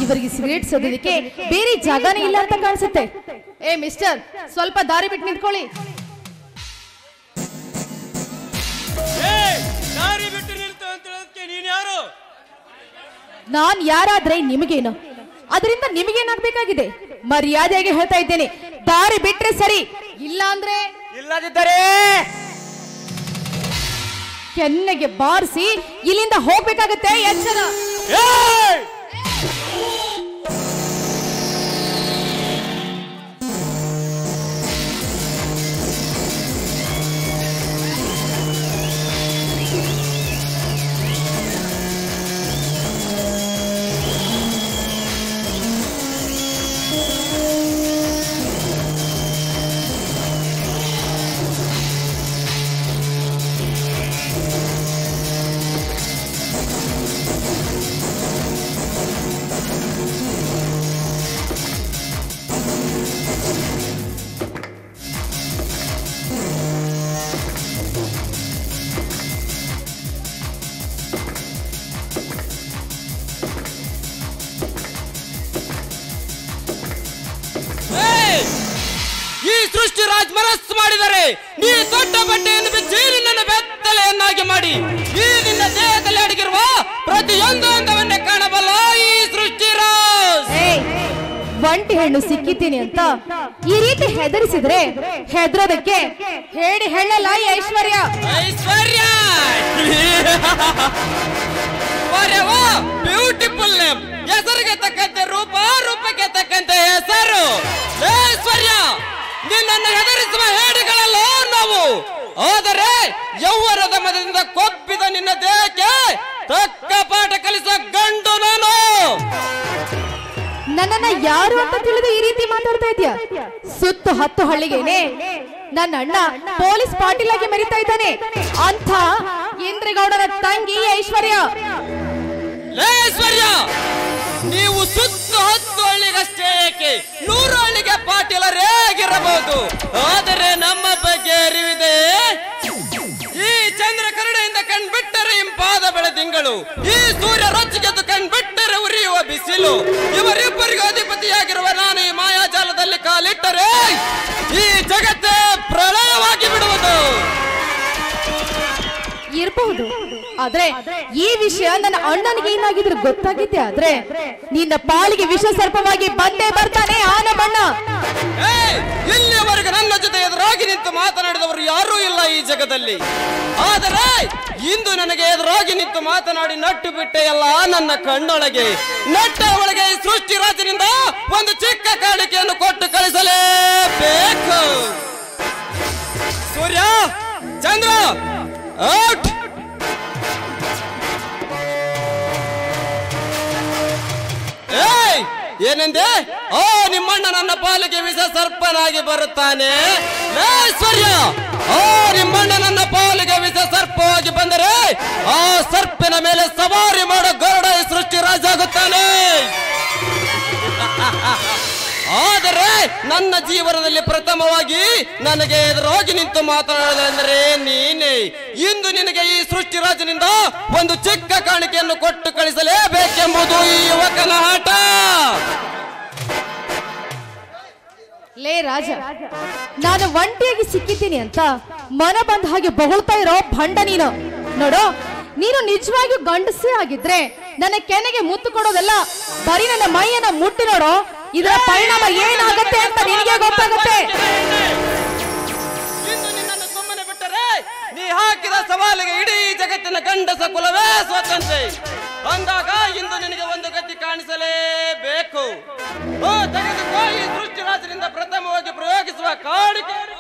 ಇವರಿಗೆ ಸಿಗರೇಟ್ ಸೋದೋದಕ್ಕೆ ಬೇರೆ ಜಾಗನೇ ಇಲ್ಲ ಅಂತ ಕಾಣಿಸುತ್ತೆ ಏ ಮಿಸ್ಟರ್ ಸ್ವಲ್ಪ ದಾರಿ ಬಿಟ್ಟು ನಿಂತ್ಕೊಳ್ಳಿ ಏಯ್! ದಾರಿ ಬಿಟ್ಟು ನಿಲ್ತು ಅಂತ ಹೇಳೋದಕ್ಕೆ ನೀನ್ ಯಾರು ನಾನ್ ಯಾರಾದ್ರೆ ನಿಮಗೇನು ಅದರಿಂದ ನಿಮಗೇನಾಗ್ಬೇಕಾಗಿದೆ ಮರ್ಯಾದೆಗೆ ಹೇಳ್ತಾ ಇದ್ದೇನೆ ದಾರಿ ಬಿಟ್ರೆ ಸರಿ ಇಲ್ಲ ಅಂದ್ರೆ ಇಲ್ಲದಿದ್ದರೆ ಕೆನ್ನೆಗೆ ಬಾರಿಸಿ ಇಲ್ಲಿಂದ ಹೋಗ್ಬೇಕಾಗತ್ತೆ ಎಚ್ಚರ ಏಯ್! ಏಯ್! ಈ ಸೃಷ್ಟಿ ರಾಜ್ ಮನಸ್ಸು ಮಾಡಿದರೆ ನೀ ದೊಡ್ಡ ಬಟ್ಟೆಯನ್ನು ಬಿಚ್ಚಿ ನಿನ್ನನ್ನು ಬೆತ್ತಲೆಯನ್ನಾಗಿ ಮಾಡಿ ಈ ನಿನ್ನ ದೇಹದಲ್ಲಿ ಅಡಗಿರುವ ಪ್ರತಿಯೊಂದು ಅಂಗವನ್ನೇ ಕಾಣಬಲ್ಲ ಈ ಸೃಷ್ಟಿ ರಾಜ್ ಏಯ್, ಒಂಟಿ ಹೆಣ್ಣು ಸಿಕ್ಕಿದ್ದೀನಿ ಅಂತ ಈ ರೀತಿ ಹೆದರಿಸಿದ್ರೆ ಹೆದರೋದಕ್ಕೆ ಹೇಳಿ ಹೇಳಲ್ಲ ಈ ಐಶ್ವರ್ಯ ಐಶ್ವರ್ಯ ಬ್ಯೂಟಿಫುಲ್ ನೇಮ್ ಹೆಸರಿಗೆ ತಕ್ಕಂತೆ ರೂಪ ರೂಪಕ್ಕೆ ತಕ್ಕಂತೆ ಹೆಸರು ಐಶ್ವರ್ಯ ನಿನ್ನನ್ನು ಹೆದರಿಸುವ ಹೇಡಿಗಳಲ್ಲ ನಾವು ಆದರೆ ಯೌವನದ ಮದದಿಂದ ಕೊಬ್ಬಿದ ನಿನ್ನ ದೇಹಕ್ಕೆ ತಕ್ಕ ಪಾಠ ಕಲಿಸುವ ಗಂಡು ನಾನು ನನ್ನನ್ನ ಯಾರು ಅಂತ ತಿಳಿದು ಈ ರೀತಿ ಮಾತಾಡ್ತಾ ಇದ್ಯಾ ಸುತ್ತು ಹತ್ತು ಹಳ್ಳಿಗೇನೆ ನನ್ನ ಅಣ್ಣ ಪೊಲೀಸ್ ಪಾಟೀಲ್ ಆಗಿ ಮೆರಿತಾ ಇದ್ದಾನೆ ಅಂತ ಇಂದ್ರೇಗೌಡರ ತಂಗಿ ಐಶ್ವರ್ಯ ಐಶ್ವರ್ಯ ನೀವು ಸುತ್ತು ಹತ್ತು ಹಳ್ಳಿಗಷ್ಟೇ ಏಕೆ ನೂರು ಹಳ್ಳಿಗೆ ಪಾಟೀಲರೇ ಆಗಿರಬಹುದು ಆದರೆ ನಮ್ಮ ಬಗ್ಗೆ ಅರಿವಿದೆ ಈ ಚಂದ್ರ ಕರುಣೆಯಿಂದ ಕಣ್ಬಿಟ್ಟರೆ ಇಂಪಾದ ಬೆಳದಿಂಗಳು ಈ ಸೂರ್ಯ ರೊಚ್ಚಿಗೆದ್ದು ಕಣ್ಬಿಟ್ಟರೆ ಉರಿಯುವ ಬಿಸಿಲು ಇವರಿಬ್ಬರಿಗೂ ಅಧಿಪತಿಯಾಗಿರುವ ನಾನು ಈ ಮಾಯಾಜಾಲದಲ್ಲಿ ಕಾಲಿಟ್ಟರೆ ಈ ಜಗತ್ತೇ ಪ್ರಳಯವಾಗಿ ಬಿಡುವುದು ಇರಬಹುದು ಆದ್ರೆ ಈ ವಿಷಯ ನನ್ನ ಅಣ್ಣನಿಗೆ ಏನಾಗಿದ್ರು ಗೊತ್ತಾಗಿದ್ದೆ ಆದ್ರೆ ನಿನ್ನ ಪಾಲಿಗೆ ವಿಷ ಸರ್ಪವಾಗಿ ಬಂದೇ ಬರ್ತಾನೆ ಆನಬಣ್ಣ ಏಯ್! ಇಲ್ಲಿಯವರೆಗೆ ನನ್ನ ಜೊತೆ ಎದುರಾಗಿ ನಿಂತು ಮಾತನಾಡಿದವರು ಯಾರೂ ಇಲ್ಲ ಈ ಜಗದಲ್ಲಿ ಆದರೆ ಇಂದು ನನಗೆ ಎದುರಾಗಿ ನಿಂತು ಮಾತನಾಡಿ ನಟ್ಟು ಬಿಟ್ಟೆಯಲ್ಲ ನನ್ನ ಕಣ್ಣೊಳಗೆ ನಟ್ಟ ಒಳಗೆ ಈ ಸೃಷ್ಟಿ ರಾಜನಿಂದ ಒಂದು ಚಿಕ್ಕ ಕಾಣಿಕೆಯನ್ನು ಕೊಟ್ಟು ಕಳಿಸಲೇಬೇಕು ಸೂರ್ಯ ಚಂದ್ರ ಔಟ್ ಏಯ್ ಏನೆಂದೆ ಓ ನಿಮ್ಮಣ್ಣ ನನ್ನ ಪಾಲಿಗೆ ವಿಷ ಸರ್ಪನಾಗಿ ಬರುತ್ತಾನೆ ಐಶ್ವರ್ಯ ಓ ನಿಮ್ಮಣ್ಣ ನನ್ನ ಪಾಲಿಗೆ ವಿಷ ಸರ್ಪವಾಗಿ ಬಂದರೆ ಆ ಸರ್ಪಿನ ಮೇಲೆ ಸವಾರಿ ಮಾಡೋ ಗರುಡ ಈ ಸೃಷ್ಟಿ ರಾಜ ಆಗುತ್ತಾನೆ ಆದರೆ ನನ್ನ ಜೀವನದಲ್ಲಿ ಪ್ರಥಮವಾಗಿ ನನಗೆ ಎದುರಾಗಿ ನಿಂತು ಮಾತನಾಡೋದಂದ್ರೆ ನೀನೇ ಇಂದು ನಿನಗೆ ಈ ಸೃಷ್ಟಿ ರಾಜನಿಂದ ಒಂದು ಚಿಕ್ಕ ಕಾಣಿಕೆಯನ್ನು ಕೊಟ್ಟು ಕಳಿಸಲೇಬೇಕೆಂಬುದು ಈ ಯುವಕನ ಆಟ ಲೇ ರಾಜ ನಾನು ಒಂಟಿಯಾಗಿ ಸಿಕ್ಕಿದ್ದೀನಿ ಅಂತ ಮನ ಬಂದ ಹಾಗೆ ಬೊಗಳ್ತಾ ಇರೋ ಭಂಡ ನೀನು ನೋಡು ನೀನು ನಿಜವಾಗಿಯೂ ಗಂಡಸೇ ಆಗಿದ್ರೆ ನನ್ನ ಕೆನೆಗೆ ಮುತ್ತು ಕೊಡೋದಲ್ಲ ಬರೀ ನನ್ನ ಮೈಯನ್ನ ಮುಟ್ಟಿ ನೋಡು ಇದರ ಪರಿಣಾಮ ಏನಾಗತ್ತೆ ಅಂತ ನಿನಗೆ ಗೊತ್ತಾಗತ್ತೆ ಇಂದು ನಿನ್ನನ್ನು ಸುಮ್ಮನೆ ಬಿಟ್ಟರೆ ನೀ ಹಾಕಿದ ಸವಾಲಿಗೆ ಇಡೀ ಜಗತ್ತಿನ ಗಂಡಸ ಕುಲವೇ ಸ್ವತಂತ್ರ ಅಂದಾಗ ಇಂದು ನಿನಗೆ ಒಂದು ಗತಿ ಕಾಣಿಸಲೇಬೇಕು ಓ ತೆಗೆದುಕೋ ಈ ಸೃಷ್ಟಿ ರಾಜರಿಂದ ಪ್ರಥಮವಾಗಿ ಪ್ರಯೋಗಿಸುವ ಕಾಣಿಕೆಯನ್ನು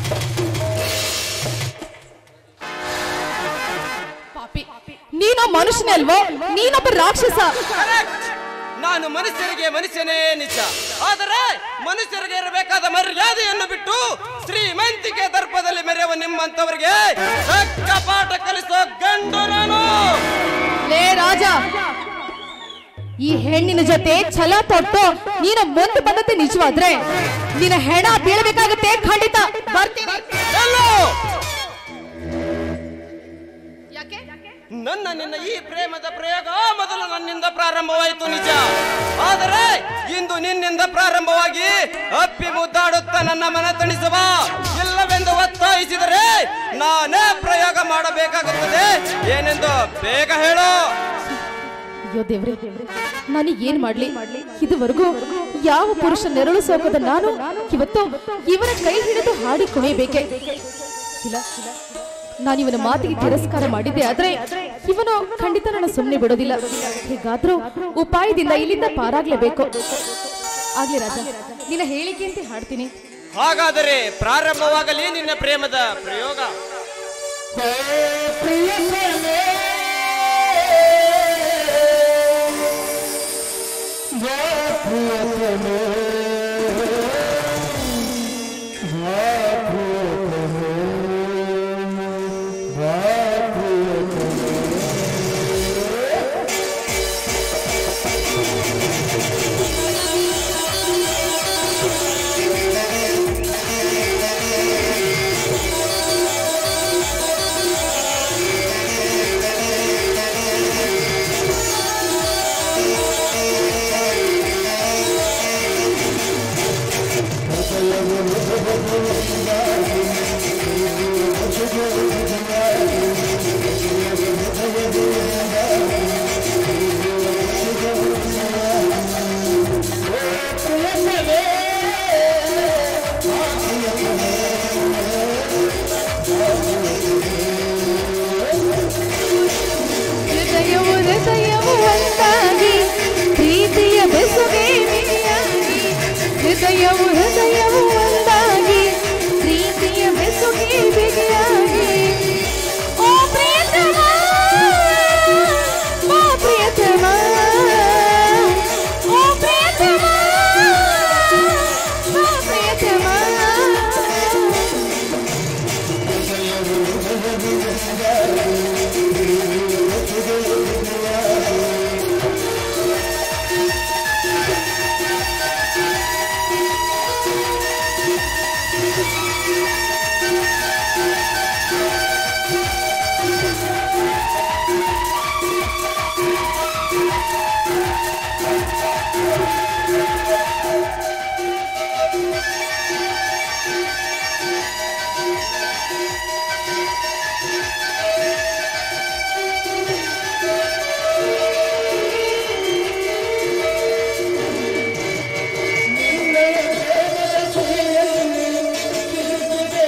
ಪಾಪಿ ನೀನು ಮನುಷ್ಯನೇ ಅಲ್ವೋ ನೀನೊಬ್ಬ ರಾಕ್ಷಸ Correct. ನಾನು ಮನುಷ್ಯರಿಗೆ ಮನುಷ್ಯನೇ ನಿಜ ಆದರೆ ಮನುಷ್ಯರಿಗೆ ಇರಬೇಕಾದ ಮರ್ಯಾದೆಯನ್ನು ಬಿಟ್ಟು ಶ್ರೀಮಂತಿಕೆ ದರ್ಪದಲ್ಲಿ ಮೆರೆಯುವ ನಿಮ್ಮಂತವರಿಗೆ ತಕ್ಕ ಪಾಠ ಕಲಿಸೋ ಗಂಡು ನಾನು ಲೇ ರಾಜ ಈ ಹೆಣ್ಣಿನ ಜೊತೆ ಛಲ ತೊಟ್ಟು ನೀನು ಮುಂದೆ ಬಂದದ್ದು ನಿಜವಾದ್ರೆ ನಿನ್ನ ಹೆಣ ಬೀಳಬೇಕಾಗತ್ತೆ ಖಂಡಿತ ಬರ್ತೀನಿ ಎಲ್ಲೋ ಯಾಕೆ ನನ್ನ ನಿನ್ನ ಈ ಪ್ರೇಮದ ಪ್ರಯೋಗ ಮೊದಲು ನನ್ನಿಂದ ಪ್ರಾರಂಭವಾಯಿತು ನಿಜ ಆದರೆ ಇಂದು ನಿನ್ನಿಂದ ಪ್ರಾರಂಭವಾಗಿ ಅಪ್ಪಿ ಮುದ್ದಾಡುತ್ತಾ ನನ್ನ ಮನ ತಣಿಸುವ ಇಲ್ಲವೆಂದು ಒತ್ತಾಯಿಸಿದರೆ ನಾನೇ ಪ್ರಯೋಗ ಮಾಡಬೇಕಾಗುತ್ತದೆ ಏನೆಂದು ಬೇಗ ಹೇಳು ಅಯ್ಯೋ ದೇವ್ರೆ ನನಗೆ ಏನ್ ಮಾಡ್ಲಿ ಇದುವರೆಗೂ ಯಾವ ಪುರುಷ ನೆರಳು ಸೋಕದ ನಾನು ಇವತ್ತು ಇವನ ಕೈ ಹಿಡಿದು ಹಾಡಿ ಕುಣಿಯಬೇಕೆ ಇಲ್ಲ ನಾನು ಇವನ ಮಾತಿಗೆ ತಿರಸ್ಕಾರ ಮಾಡಿದ್ದೆ ಆದ್ರೆ ಇವನು ಖಂಡಿತ ನನ್ನ ಸುಮ್ಮನೆ ಬಿಡೋದಿಲ್ಲ ಹೇಗಾದ್ರೂ ಉಪಾಯದಿಂದ ಇಲ್ಲಿಂದ ಪಾರಾಗ್ಲೇಬೇಕು ಆಗ್ಲಿ ರಾಜ ನಿನ್ನ ಹೇಳಿಕೆಯಂತೆ ಹಾಡ್ತೀನಿ ಹಾಗಾದರೆ ಪ್ರಾರಂಭವಾಗಲಿ ನಿನ್ನ ಪ್ರೇಮದ ಪ್ರಯೋಗ ಹೃದಯವು ಹೃದಯವು ಒಂದಾಗಿ ಪ್ರೀತಿಯ ಬೆಸುಗೆ ಮಿಗಿಯಾಗಿ ಹೃದಯವು ಹೃದಯವು ಒಂದಾಗಿ ಪ್ರೀತಿಯ ಬೆಸುಗೆ ಬಿಗಿಯಾಗಿ ಓ ಪ್ರಿಯತಮ ಓ ಪ್ರಿಯತಮ ಓ ಪ್ರಿಯತಮ ಓ ಪ್ರಿಯತಮ ನಿನ್ನೆ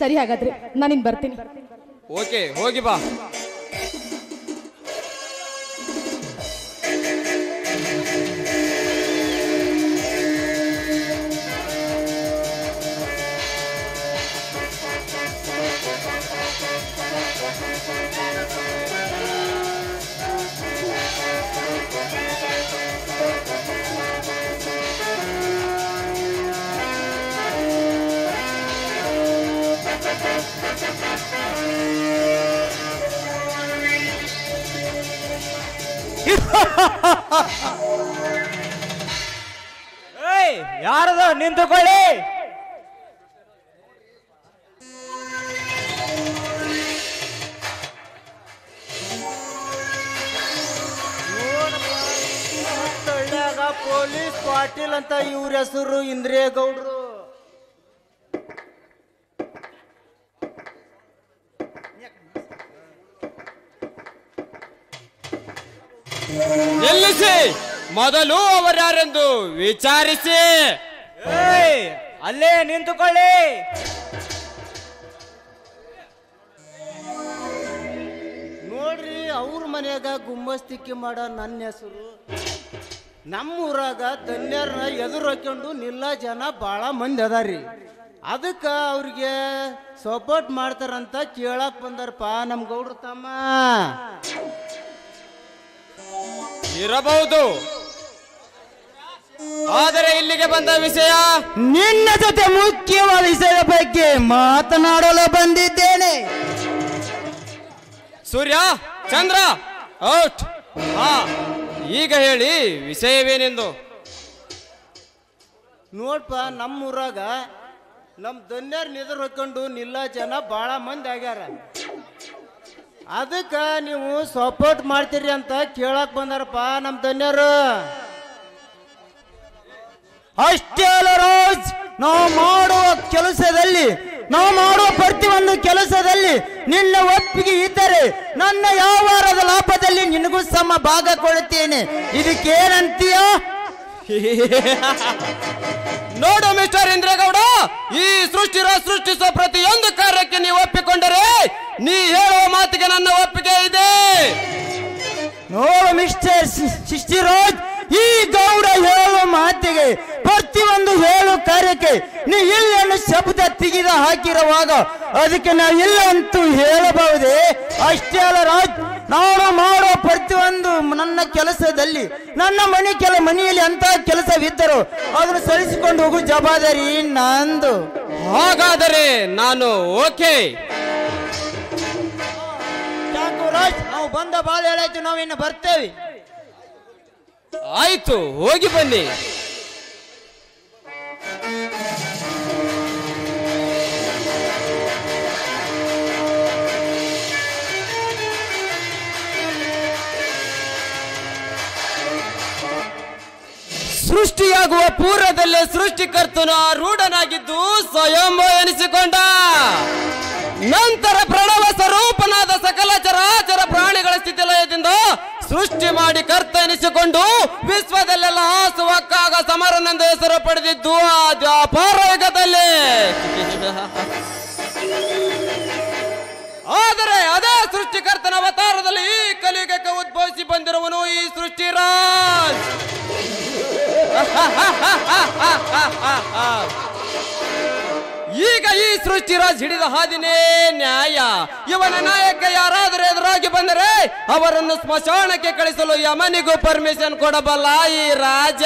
ಸರಿ ಹಾಗಾದ್ರೆ ನಾನಿನ್ ಬರ್ತೀನಿ ಓಕೆ ಹೋಗಿ ಬಾ ಏಯ್ ಯಾರದ ನಿಂತುಕೊಳ್ಳಿ ಹಳ್ಳ್ಯಾಗ ಪೊಲೀಸ್ ಪಾಟೀಲ್ ಅಂತ ಇವ್ರ ಹೆಸರು ಇಂದ್ರಿಯ ಗೌಡ್ರು ನಿಲ್ಲಿಸಿ ಮೊದಲು ಅವರ್ಯಾರೆಂದು ವಿಚಾರಿಸಿ ಏಯ್ ಅಲ್ಲೇ ನಿಂತುಕೊಳ್ಳಿ ನೋಡ್ರಿ ಅವ್ರ ಮನ್ಯಾಗ ಗುಮ್ಮಸ್ತಿಕ್ಕಿ ಮಾಡೋ ನನ್ನ ಹೆಸರು ನಮ್ಮ ಊರಾಗ ಧನ್ಯರನ್ನ ಎದುರು ಹಾಕೊಂಡು ನಿಲ್ಲ ಜನ ಭಾಳ ಮಂದಿ ಅದಾರಿ ಅದಕ್ಕೆ ಅವ್ರಿಗೆ ಸಪೋರ್ಟ್ ಮಾಡ್ತಾರಂತ ಕೇಳಕ್ ಬಂದಾರಪ್ಪ ನಮ್ಮ ಗೌಡ್ರು ತಮ್ಮ ಇರಬಹುದು ಆದರೆ ಇಲ್ಲಿಗೆ ಬಂದ ವಿಷಯ ನಿನ್ನ ಜೊತೆ ಮುಖ್ಯವಾದ ವಿಷಯದ ಬಗ್ಗೆ ಮಾತನಾಡಲು ಬಂದಿದ್ದೇನೆ ಸೂರ್ಯ ಚಂದ್ರ ಔಟ್ ಹಾ ಈಗ ಹೇಳಿ ವಿಷಯವೇನೆಂದು ನೋಡ್ಪ ನಮ್ಮ ಊರಾಗ ನಮ್ಮ ಧನ್ಯರ್ ನಿದ್ರ ಹೊಕ್ಕೊಂಡು ನಿಲ್ಲ ಜನ ಭಾಳ ಮಂದಿ ಆಗ್ಯಾರ ಅದಕ್ಕೆ ನೀವು ಸಪೋರ್ಟ್ ಮಾಡ್ತೀರಿ ಅಂತ ಕೇಳಕ್ ಬಂದಾರಪ್ಪ ನಮ್ಮ ಧನ್ಯರು ಅಷ್ಟೇ ಅಲ್ಲ ರೋಜ್ ನಾವು ಮಾಡುವ ಕೆಲಸದಲ್ಲಿ ನಾವು ಮಾಡುವ ಪ್ರತಿಯೊಂದು ಕೆಲಸದಲ್ಲಿ ನಿನ್ನ ಒಪ್ಪಿಗೆ ಇದ್ದರೆ ನನ್ನ ವ್ಯವಹಾರದ ಲಾಭದಲ್ಲಿ ನಿನಗೂ ಸಮ ಭಾಗ ಕೊಡುತ್ತೇನೆ ಇದಕ್ಕೇನಂತೀಯೋ ನೋಡು ಮಿಸ್ಟರ್ ಇಂದ್ರೇಗೌಡ ಈ ಸೃಷ್ಟಿ ಸೃಷ್ಟಿಸುವ ಪ್ರತಿಯೊಂದು ಕಾರ್ಯಕ್ಕೆ ನೀವು ಒಪ್ಪಿಕೊಂಡರೆ ನೀ ಹೇಳುವ ಮಾತಿಗೆ ನನ್ನ ಒಪ್ಪಿಗೆ ಇದೆ ನೋಡು ಮಿಸ್ಟರ್ ಶಿಷ್ಟಿರಾಜ್ ಈ ಗೌಡ ಹೇಳುವ ಮಾತಿಗೆ ಪ್ರತಿಯೊಂದು ಹೇಳು ಕಾರ್ಯಕ್ಕೆ ನೀ ಇಲ್ಲನ್ನು ಶಬ್ದ ತೆಗೆದು ಹಾಕಿರುವಾಗ ಅದಕ್ಕೆ ನಾವು ಇಲ್ಲ ಅಂತೂ ಹೇಳಬಹುದೇ ಅಷ್ಟೇ ಅಲ್ಲ ರಾಜ್ ನಾನು ಮಾಡುವ ಪ್ರತಿಯೊಂದು ನನ್ನ ಕೆಲಸದಲ್ಲಿ ನನ್ನ ಮನೆ ಕೆಲ ಮನೆಯಲ್ಲಿ ಅಂತ ಕೆಲಸವಿದ್ದರು ಅದನ್ನು ಸರಿಸಿಕೊಂಡು ಹೋಗು ಜವಾಬ್ದಾರಿ ನಂದು ಹಾಗಾದರೆ ನಾನು ಓಕೆ ರಾಜ್ ನಾವು ಬಂದ ಬಾಳ ಹೇಳಾಯ್ತು ನಾವಿನ್ನು ಬರ್ತೇವೆ ಆಯ್ತು ಹೋಗಿ ಬನ್ನಿ ಸೃಷ್ಟಿಯಾಗುವ ಪೂರ್ವದಲ್ಲೇ ಸೃಷ್ಟಿಕರ್ತನು ರೂಢನಾಗಿದ್ದು ಸ್ವಯಂ ಎನಿಸಿಕೊಂಡ ನಂತರ ಪ್ರಣವ ಸ್ವರೂಪನಾದ ಸಕಲ ಚರಾಚರ ಪ್ರಾಣಿಗಳ ಸ್ಥಿತಿಲಯದಿಂದ ಸೃಷ್ಟಿ ಮಾಡಿ ಕರ್ತ ಎನಿಸಿಕೊಂಡು ವಿಶ್ವದಲ್ಲೆಲ್ಲ ಹಾಸುವಕ್ಕಾಗ ಸಮರನೆಂದು ಹೆಸರು ಪಡೆದಿದ್ದು ಆ ದ್ವಾಪಾರ ಯುಗದಲ್ಲಿ ಆದರೆ ಅದೇ ಸೃಷ್ಟಿಕರ್ತನ ಅವತಾರದಲ್ಲಿ ಈ ಕಲಿಯುಗಕ್ಕೆ ಉದ್ಭವಿಸಿ ಬಂದಿರುವನು ಈ ಸೃಷ್ಟಿರಾಜ್ ಈಗ ಈ ಸೃಷ್ಟಿರಾಜ್ ಹಿಡಿದ ಹಾದಿನೇ ನ್ಯಾಯ ಇವನ ನಾಯಕ ಯಾರಾದರೂ ಎದುರಾಗಿ ಬಂದರೆ ಅವರನ್ನು ಸ್ಮಶಾನಕ್ಕೆ ಕಳಿಸಲು ಯಮನಿಗೂ ಪರ್ಮಿಷನ್ ಕೊಡಬಲ್ಲ ಈ ರಾಜ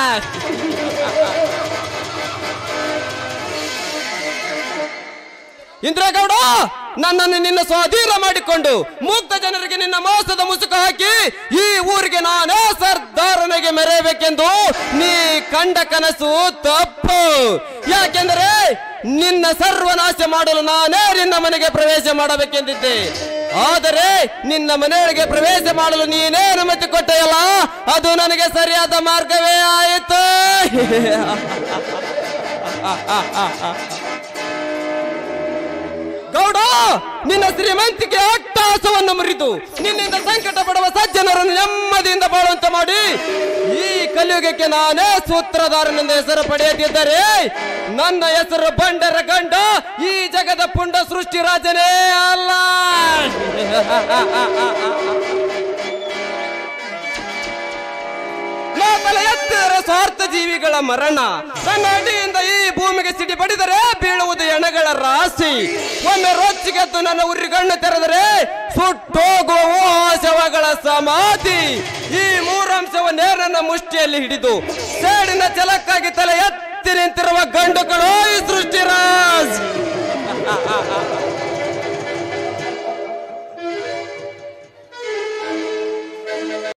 ಇಂದ್ರೇಗೌಡ ನನ್ನನ್ನು ನಿನ್ನ ಸ್ವಾಧೀನ ಮಾಡಿಕೊಂಡು ಮುಕ್ತ ಜನರಿಗೆ ನಿನ್ನ ಮೋಸದ ಮುಸುಕು ಹಾಕಿ ಈ ಊರಿಗೆ ನಾನೇ ಸರ್ದಾರನಿಗೆ ಮೆರೆಯಬೇಕೆಂದು ನೀ ಕಂಡ ಕನಸು ತಪ್ಪು ಯಾಕೆಂದರೆ ನಿನ್ನ ಸರ್ವನಾಶ ಮಾಡಲು ನಾನೇ ನಿನ್ನ ಮನೆಗೆ ಪ್ರವೇಶ ಮಾಡಬೇಕೆಂದಿದ್ದೆ ಆದರೆ ನಿನ್ನ ಮನೆಯೊಳಗೆ ಪ್ರವೇಶ ಮಾಡಲು ನೀನೇ ಅನುಮತಿ ಕೊಟ್ಟೆಯಲ್ಲ ಅದು ನನಗೆ ಸರಿಯಾದ ಮಾರ್ಗವೇ ಆಯಿತು ಗೌಡ ನಿನ್ನ ಶ್ರೀಮಂತಿಕೆ ಅಟ್ಟಹಾಸವನ್ನು ಮುರಿದು ನಿನ್ನಿಂದ ಸಂಕಟ ಪಡುವ ಸಜ್ಜನರನ್ನು ನೆಮ್ಮದಿಯಿಂದ ಬಾಳುವಂತೆ ಮಾಡಿ ಈ ಕಲಿಯುಗಕ್ಕೆ ನಾನೇ ಸೂತ್ರಧಾರನೆಂದು ಹೆಸರು ಪಡೆಯದಿದ್ದರೆ ನನ್ನ ಹೆಸರು ಬಂಡರ ಗಂಡ ಈ ಜಗದ ಪುಂಡ ಸೃಷ್ಟಿ ರಾಜನೇ ಅಲ್ಲ ನಾ ತಲೆ ಎತ್ತಿದರೆ ಸ್ವಾರ್ಥ ಜೀವಿಗಳ ಮರಣ ನನ್ನ ಅಡಿಯಿಂದ ಈ ಭೂಮಿಗೆ ಸಿಡಿ ಬಡಿದರೆ ಬೀಳುವುದು ಎಣಗಳ ರಾಶಿ ಒಮ್ಮೆ ರೊಚ್ಚಿಗೆದ್ದು ನನ್ನ ಉರಿಗಣ್ಣು ತೆರೆದರೆ ಸುಟ್ಟೋಗುವ ಶವಗಳ ಸಮಾಧಿ ಈ ಮೂರಂಶವನ್ನೇ ನನ್ನ ಮುಷ್ಟಿಯಲ್ಲಿ ಹಿಡಿದು ಸೇಡಿನ ಛಲಕ್ಕಾಗಿ ತಲೆ ಎತ್ತಿ ನಿಂತಿರುವ ಗಂಡುಗಳು ಈ